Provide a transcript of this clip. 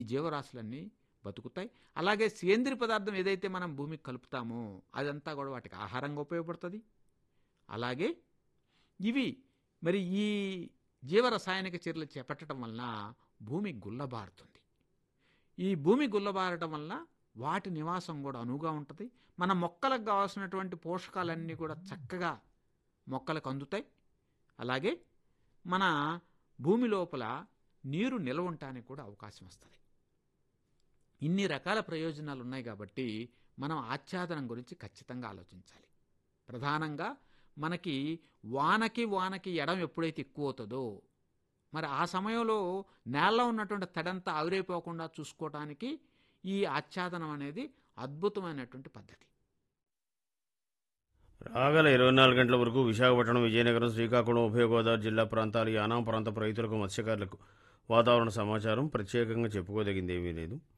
ఈ జీవరాశులన్నీ బతుకుతాయి అలాగే సేంద్రియ పదార్థం ఏదైతే మనం భూమికి కలుపుతామో అదంతా కూడా వాటికి ఆహారంగా ఉపయోగపడుతుంది అలాగే ఇవి మరి ఈ జీవరసాయనిక చర్యలు చేపట్టడం వలన భూమి గుల్లబారుతుంది ఈ భూమి గుల్లబారటం వల్ల వాటి నివాసం కూడా అనువుగా ఉంటుంది మన మొక్కలకు కావాల్సినటువంటి పోషకాలన్నీ కూడా చక్కగా మొక్కలకు అందుతాయి అలాగే మన భూమి లోపల నీరు నిల్వ ఉండటానికి కూడా అవకాశం వస్తుంది ఇన్ని రకాల ప్రయోజనాలు ఉన్నాయి కాబట్టి మనం ఆచ్ఛాదనం గురించి ఖచ్చితంగా ఆలోచించాలి ప్రధానంగా మనకి వానకి వానకి ఎడం ఎప్పుడైతే ఎక్కువ అవుతుందో మరి ఆ సమయంలో నేలలో ఉన్నటువంటి తడంతా ఆవిరైపోకుండా చూసుకోవడానికి ఈ ఆచ్ఛాదనం అనేది అద్భుతమైనటువంటి పద్ధతి రాగల ఇరవై నాలుగు గంటల వరకు విశాఖపట్నం విజయనగరం శ్రీకాకుళం ఉభయ గోదావరి జిల్లా ప్రాంతాలు యానాం ప్రాంత రైతులకు మత్స్యకారులకు వాతావరణ సమాచారం ప్రత్యేకంగా చెప్పుకోదగింది ఏమీ లేదు